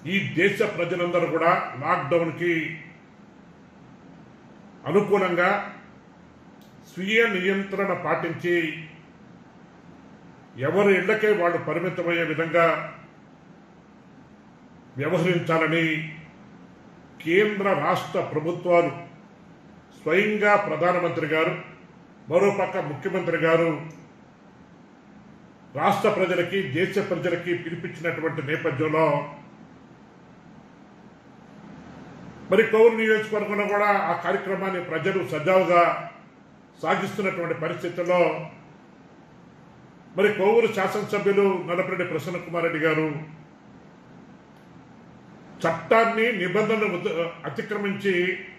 ఈ దేశ ప్రజలందరూ కూడా లాక్డౌన్కి అనుకూలంగా స్వీయ నియంత్రణ పాటించి ఎవరి ఇళ్లకే వాళ్ళు పరిమితమయ్యే విధంగా వ్యవహరించాలని కేంద్ర రాష్ట్ర ప్రభుత్వాలు స్వయంగా ప్రధానమంత్రి గారు మరోపక్క ముఖ్యమంత్రి గారు రాష్ట్ర ప్రజలకి దేశ ప్రజలకి పిలిపించినటువంటి నేపథ్యంలో మరి కౌరు నియోజకవర్గంలో కూడా ఆ కార్యక్రమాన్ని ప్రజలు సజావుగా సాగిస్తున్నటువంటి పరిస్థితుల్లో మరి కోవూరు శాసనసభ్యులు నలపరెడ్డి ప్రసన్న కుమార్ రెడ్డి గారు చట్టాన్ని నిబంధనలు ఉద- అతిక్రమించి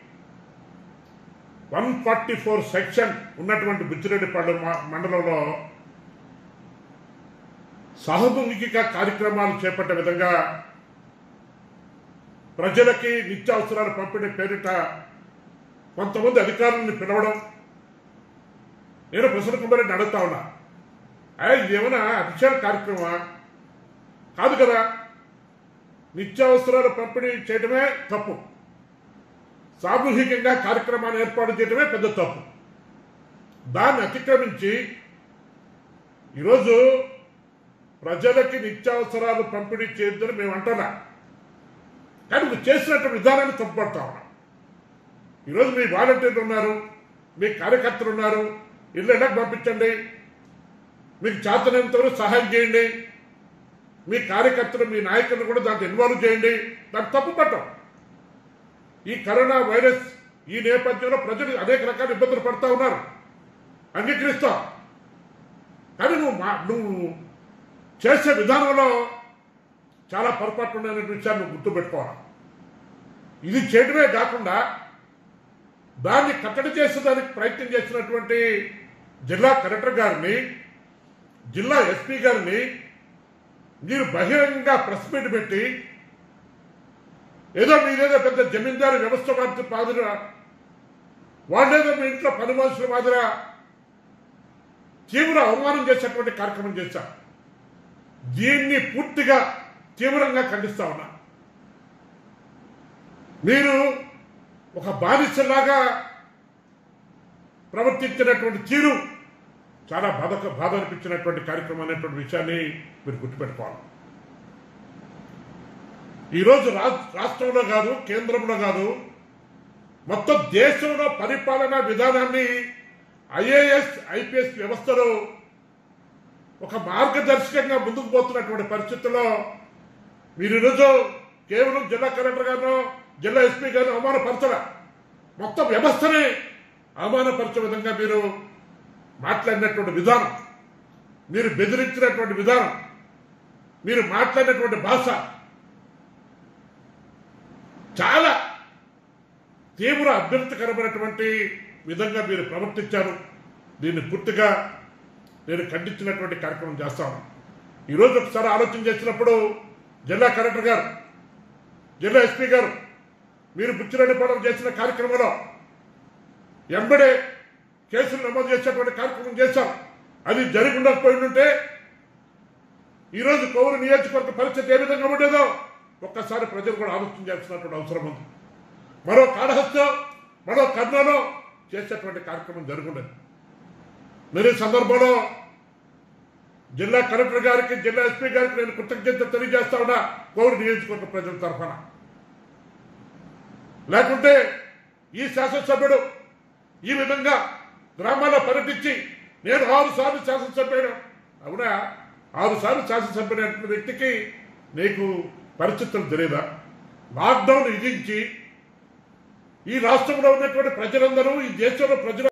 వన్ ఫార్టీ ఫోర్ సెక్షన్ ఉన్నటువంటి బుచ్చిరెడ్డిపాడు మ- మండలంలో సహభూమిక కార్యక్రమాలు చేపట్టే విధంగా ప్రజలకి నిత్యావసరాలు పంపిణీ పేరిట కొంతమంది అధికారులను పిలవడం నేను ప్రసన్న కుమార్ రెడ్డి అడుగుతా ఉన్నా అయ్యా ఇదేమైనా అఫిషియల్ కార్యక్రమా కాదు కదా నిత్యావసరాలు పంపిణీ చేయడమే తప్పు సామూహికంగా కార్యక్రమాన్ని ఏర్పాటు చేయడమే పెద్ద తప్పు దాన్ని అతిక్రమించి ఈరోజు ప్రజలకి నిత్యావసరాలు పంపిణీ చేయొద్దని మేము అంటున్నా కానీ మీరు చేసినటువంటి విధానాన్ని తప్పుపడతా ఉన్నాం ఈరోజు మీ వాలంటీర్లు ఉన్నారు మీ కార్యకర్తలు ఉన్నారు ఇల్లు ఇళ్ళకి పంపించండి మీకు చేతనంత వరకు సహాయం చేయండి మీ కార్యకర్తలు మీ నాయకులను కూడా దాంట్లో ఇన్వాల్వ్ చేయండి దాన్ని తప్పు పట్టం ఈ కరోనా వైరస్ ఈ నేపథ్యంలో ప్రజలు అనేక రకాల ఇబ్బందులు పడతా ఉన్నారు అంగీకరిస్తాం కానీ నువ్వు మా నువ్వు చేసే విధానంలో చాలా పొరపాట్లు ఉన్నాయనే విషయాన్ని నువ్వు గుర్తుపెట్టుకోవాలి ఇది చేయడమే కాకుండా దాన్ని కట్టడి చేసేదానికి ప్రయత్నం చేసినటువంటి జిల్లా కలెక్టర్ గారిని జిల్లా ఎస్పీ గారిని మీరు బహిరంగ ప్రెస్ మీట్ పెట్టి ఏదో మీరేదో పెద్ద జమీందారు వ్యవస్థ వారి మాదిరా వాళ్ళేదో మీ ఇంట్లో పని మనుషుల మాదిరా తీవ్ర అవమానం చేసేటువంటి కార్యక్రమం చేశారు దీన్ని పూర్తిగా తీవ్రంగా ఖండిస్తా ఉన్నా మీరు ఒక బాధితులాగా ప్రవర్తించినటువంటి తీరు చాలా బాధ బాధ అనిపించినటువంటి కార్యక్రమం అనేటువంటి విషయాన్ని మీరు గుర్తుపెట్టుకోవాలి ఈరోజు రా- రాష్ట్రంలో కాదు కేంద్రంలో కాదు మొత్తం దేశంలో పరిపాలనా విధానాన్ని ఐఏఎస్ ఐపీఎస్ వ్యవస్థలో ఒక మార్గదర్శకంగా ముందుకు పోతున్నటువంటి పరిస్థితుల్లో మీరు ఈరోజు కేవలం జిల్లా కలెక్టర్ గారు జిల్లా ఎస్పీ గారిని అవమానపరచరా మొత్తం వ్యవస్థని అవమానపరిచే విధంగా మీరు మాట్లాడినటువంటి విధానం మీరు బెదిరించినటువంటి విధానం మీరు మాట్లాడినటువంటి భాష చాలా తీవ్ర అభ్యంతరకరమైనటువంటి విధంగా మీరు ప్రవర్తించారు దీన్ని పూర్తిగా నేను ఖండించినటువంటి కార్యక్రమం చేస్తాను ఈరోజు ఒకసారి ఆలోచన చేసినప్పుడు జిల్లా కలెక్టర్ గారు జిల్లా ఎస్పీ గారు మీరు బుచ్చిరెడ్డిపాలెం చేసిన కార్యక్రమంలో ఎంబడే కేసులు నమోదు చేసేటువంటి కార్యక్రమం చేశాం అది జరిగి ఉండకపోయి ఉంటే ఈరోజు కౌరు నియోజకవర్గ పరిస్థితి ఏ విధంగా ఉండేదో ఒక్కసారి ప్రజలు కూడా ఆలోచన చేయాల్సినటువంటి అవసరం ఉంది మరో కాళహస్తం మరో కర్నూలు చేసేటువంటి కార్యక్రమం జరుగుండేది మరి ఈ సందర్భంలో జిల్లా కలెక్టర్ గారికి జిల్లా ఎస్పీ గారికి నేను కృతజ్ఞత తెలియజేస్తా ఉన్నా కోవిడ్ నియోజకవర్గ ప్రజల తరఫున లేకుంటే ఈ శాసనసభ్యుడు ఈ విధంగా గ్రామాల్లో పర్యటించి నేను ఆరు సార్లు శాసనసభ్యుడు అవునా ఆరు సార్లు శాసనసభ్యుడైన వ్యక్తికి నీకు పరిస్థితులు తెలియదా లాక్డౌన్ విధించి ఈ రాష్ట్రంలో ఉన్నటువంటి ప్రజలందరూ ఈ దేశంలో ప్రజలు